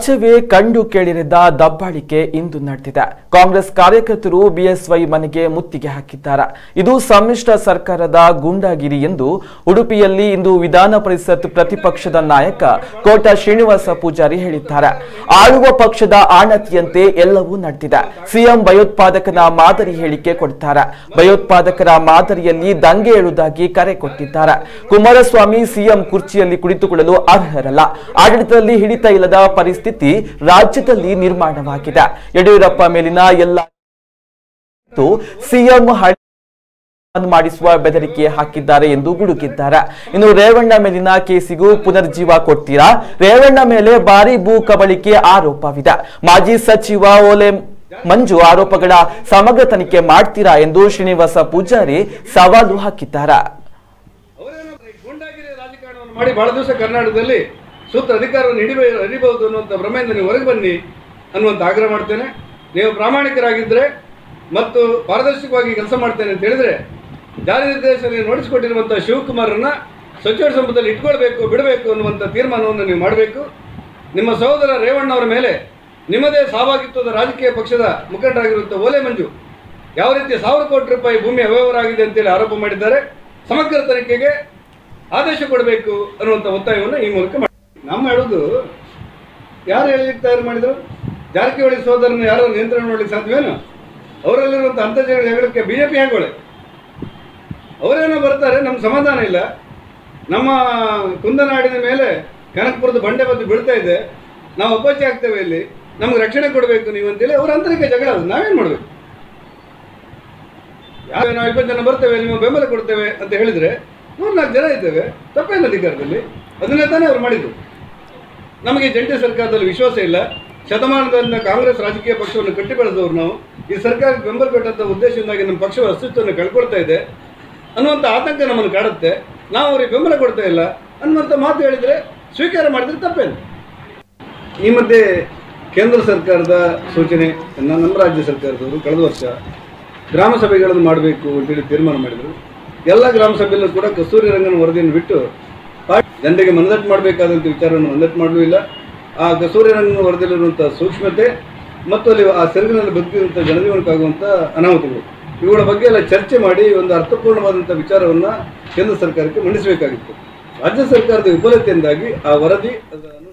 ರಾಜ್ಯವೇ ಕಂಡು ಕೇಳಿರಿದ್ದ ದಬ್ಬಾಳಿಕೆ ಇಂದು ನಡೆದಿದೆ ಕಾಂಗ್ರೆಸ್ ಕಾರ್ಯಕರ್ತರು ಬಿಎಸ್ವೈ ಮನೆಗೆ ಮುತ್ತಿಗೆ ಹಾಕಿದ್ದಾರೆ ಇದು ಸಮ್ಮಿಶ್ರ ಸರ್ಕಾರದ ಗೂಂಡಾಗಿರಿ ಎಂದು ಉಡುಪಿಯಲ್ಲಿ ಇಂದು ವಿಧಾನ ಪರಿಷತ್ ಪ್ರತಿಪಕ್ಷದ ನಾಯಕ ಕೋಟ ಶ್ರೀನಿವಾಸ ಪೂಜಾರಿ ಹೇಳಿದ್ದಾರೆ ಆಳುವ ಪಕ್ಷದ ಆಣತಿಯಂತೆ ಎಲ್ಲವೂ ನಡೆದಿದೆ ಸಿಎಂ ಭಯೋತ್ಪಾದಕನ ಮಾದರಿ ಹೇಳಿಕೆ ಕೊಡ್ತಾರೆ ಭಯೋತ್ಪಾದಕರ ಮಾದರಿಯಲ್ಲಿ ದಂಗೆ ಏಳುವುದಾಗಿ ಕರೆ ಕೊಟ್ಟಿದ್ದಾರೆ ಕುಮಾರಸ್ವಾಮಿ ಸಿಎಂ ಕುರ್ಚಿಯಲ್ಲಿ ಕುಳಿತುಕೊಳ್ಳಲು ಅರ್ಹರಲ್ಲ ಆಡಳಿತದಲ್ಲಿ ಹಿಡಿತ ಇಲ್ಲದ ಪರಿಸ್ಥಿತಿ ರಾಜ್ಯದಲ್ಲಿ ನಿರ್ಮಾಣವಾಗಿದೆ ಯಡಿಯೂರಪ್ಪ ಮೇಲಿನ ಎಲ್ಲ ಸಿಎಂ ಬಂದ್ ಮಾಡಿಸುವ ಬೆದರಿಕೆ ಹಾಕಿದ್ದಾರೆ ಎಂದು ಗುಡುಕಿದ್ದಾರೆ ಇನ್ನು ರೇವಣ್ಣ ಮೇಲಿನ ಕೇಸಿಗೂ ಪುನರ್ಜೀವ ಕೊಡ್ತೀರಾ ರೇವಣ್ಣ ಮೇಲೆ ಭಾರಿ ಭೂ ಕಬಳಿಕೆ ಆರೋಪವಿದೆ ಮಾಜಿ ಸಚಿವ ಓಲೆ ಮಂಜು ಆರೋಪಗಳ ಸಮಗ್ರ ತನಿಖೆ ಮಾಡ್ತೀರಾ ಎಂದು ಶ್ರೀನಿವಾಸ ಪೂಜಾರಿ ಸವಾಲು ಹಾಕಿದ್ದಾರೆ ಅವರೇನೋ ಗೂಂಡಾಗಿರಿ ರಾಜಕಾರಣವನ್ನು ಮಾಡಿ ಬಹಳ ದಿವಸ ಕರ್ನಾಟಕದಲ್ಲಿ ಸೂತ್ರ ಅಧಿಕಾರವನ್ನು ಹಿಡಿಬ ಹಿಡಿಬಹುದು ಅನ್ನುವಂಥ ಭ್ರಮೆಯಿಂದ ನೀವು ಹೊರಗೆ ಬನ್ನಿ ಅನ್ನುವಂಥ ಆಗ್ರಹ ಮಾಡ್ತೇನೆ ನೀವು ಪ್ರಾಮಾಣಿಕರಾಗಿದ್ದರೆ ಮತ್ತು ಪಾರದರ್ಶಕವಾಗಿ ಕೆಲಸ ಮಾಡ್ತೇನೆ ಅಂತ ಹೇಳಿದರೆ ಜಾರಿ ನಿರ್ದೇಶನ ನೋಡಿಸಿಕೊಟ್ಟಿರುವಂಥ ಶಿವಕುಮಾರನ್ನ ಸಚಿವ ಸಂಪುಟದಲ್ಲಿ ಇಟ್ಕೊಳ್ಬೇಕು ಬಿಡಬೇಕು ಅನ್ನುವಂಥ ತೀರ್ಮಾನವನ್ನು ನೀವು ಮಾಡಬೇಕು ನಿಮ್ಮ ಸಹೋದರ ರೇವಣ್ಣ ಅವರ ಮೇಲೆ ನಿಮ್ಮದೇ ಸಹಭಾಗಿತ್ವದ ರಾಜಕೀಯ ಪಕ್ಷದ ಮುಖಂಡರಾಗಿರುವಂಥ ಓಲೆ ಮಂಜು ಯಾವ ರೀತಿ ಸಾವಿರ ಕೋಟಿ ರೂಪಾಯಿ ಭೂಮಿ ಅವ್ಯವಹಾರ ಆಗಿದೆ ಅಂತೇಳಿ ಆರೋಪ ಮಾಡಿದ್ದಾರೆ ಸಮಗ್ರ ತನಿಖೆಗೆ ಆದೇಶ ಕೊಡಬೇಕು ಅನ್ನುವಂಥ ಒತ್ತಾಯವನ್ನು ಈ ಮೂಲಕ ಮಾಡಿ ನಮ್ಮ ಹೇಳೋದು ಯಾರು ಹೇಳಲಿಕ್ಕೆ ತಯಾರು ಮಾಡಿದರು ಜಾರಕಿಹೊಳಿ ಸೋದರನ ಯಾರು ನಿಯಂತ್ರಣ ಮಾಡಲಿಕ್ಕೆ ಸಾಧ್ಯವೇನು ಅವರಲ್ಲಿರುವಂಥ ಅಂತರ್ಜಾಲ ಜಗಳಕ್ಕೆ ಬಿ ಜೆ ಪಿ ಹೇಗೋಳೆ ಅವರೇನೋ ಬರ್ತಾರೆ ನಮ್ಗೆ ಸಮಾಧಾನ ಇಲ್ಲ ನಮ್ಮ ಕುಂದನಾಡಿನ ಮೇಲೆ ಕನಕಪುರದ ಬಂಡೆ ಬದ್ದು ಬೀಳ್ತಾ ಇದೆ ನಾವು ಅಪೋಚೆ ಆಗ್ತೇವೆ ಇಲ್ಲಿ ನಮ್ಗೆ ರಕ್ಷಣೆ ಕೊಡಬೇಕು ನೀವು ಅಂತೇಳಿ ಅವ್ರ ಆಂತರಿಕ ಜಗಳ ಅದು ನಾವೇನು ಮಾಡಬೇಕು ಯಾವ ನಾವು ಇಪ್ಪತ್ತು ಜನ ಬರ್ತೇವೆ ನಿಮ್ಮ ಬೆಂಬಲ ಕೊಡ್ತೇವೆ ಅಂತ ಹೇಳಿದ್ರೆ ನೂರ ನಾಲ್ಕು ಜನ ಇದ್ದೇವೆ ತಪ್ಪೇನು ಅಧಿಕಾರದಲ್ಲಿ ಅದನ್ನೇ ತಾನೇ ಅವ್ರು ಮಾಡಿದ್ದು ನಮಗೆ ಜಂಟಿ ಸರ್ಕಾರದಲ್ಲಿ ವಿಶ್ವಾಸ ಇಲ್ಲ ಶತಮಾನದಿಂದ ಕಾಂಗ್ರೆಸ್ ರಾಜಕೀಯ ಪಕ್ಷವನ್ನು ಕಟ್ಟಿ ಬೆಳೆದವರು ನಾವು ಈ ಸರ್ಕಾರಕ್ಕೆ ಬೆಂಬಲ ಕೊಟ್ಟಂಥ ಉದ್ದೇಶದಿಂದಾಗಿ ನಮ್ಮ ಪಕ್ಷದ ಅಸ್ತಿತ್ವವನ್ನು ಕಳ್ಕೊಳ್ತಾ ಇದೆ ಅನ್ನುವಂಥ ಆತಂಕ ನಮ್ಮನ್ನು ಕಾಡುತ್ತೆ ನಾವು ಅವ್ರಿಗೆ ಬೆಂಬಲ ಕೊಡ್ತಾ ಇಲ್ಲ ಅನ್ನುವಂಥ ಮಾತು ಹೇಳಿದರೆ ಸ್ವೀಕಾರ ಮಾಡಿದ್ರೆ ತಪ್ಪೇನು ಈ ಮಧ್ಯೆ ಕೇಂದ್ರ ಸರ್ಕಾರದ ಸೂಚನೆ ನಮ್ಮ ರಾಜ್ಯ ಸರ್ಕಾರದವರು ಕಳೆದ ವರ್ಷ ಗ್ರಾಮ ಸಭೆಗಳನ್ನು ಮಾಡಬೇಕು ಅಂತೇಳಿ ತೀರ್ಮಾನ ಮಾಡಿದರು ಎಲ್ಲ ಗ್ರಾಮ ಸಭೆಯಲ್ಲೂ ಕೂಡ ಕಸ್ತೂರಿ ರಂಗನ ವರದಿಯನ್ನು ಬಿಟ್ಟು ಪಾರ್ಟಿ ಜನರಿಗೆ ಮನದಟ್ಟು ಮಾಡಬೇಕಾದಂಥ ವಿಚಾರವನ್ನು ಮನದಟ್ಟು ಮಾಡಲೂ ಇಲ್ಲ ಆ ಕಸ್ತೂರಿ ರಂಗನ ವರದಿಯಲ್ಲಿರುವಂಥ ಸೂಕ್ಷ್ಮತೆ ಮತ್ತು ಅಲ್ಲಿ ಆ ಸೆರಗಿನಲ್ಲಿ ಬದುಕಿರುವಂಥ ಜನಜೀವನಕ್ಕಾಗುವಂಥ ಅನಾಹುತಗಳು ಇವುಗಳ ಬಗ್ಗೆ ಎಲ್ಲ ಚರ್ಚೆ ಮಾಡಿ ಒಂದು ಅರ್ಥಪೂರ್ಣವಾದಂಥ ವಿಚಾರವನ್ನು ಕೇಂದ್ರ ಸರ್ಕಾರಕ್ಕೆ ಮಂಡಿಸಬೇಕಾಗಿತ್ತು ರಾಜ್ಯ ಸರ್ಕಾರದ ವಿಫಲತೆಯಿಂದಾಗಿ ಆ ವರದಿ ಅದರ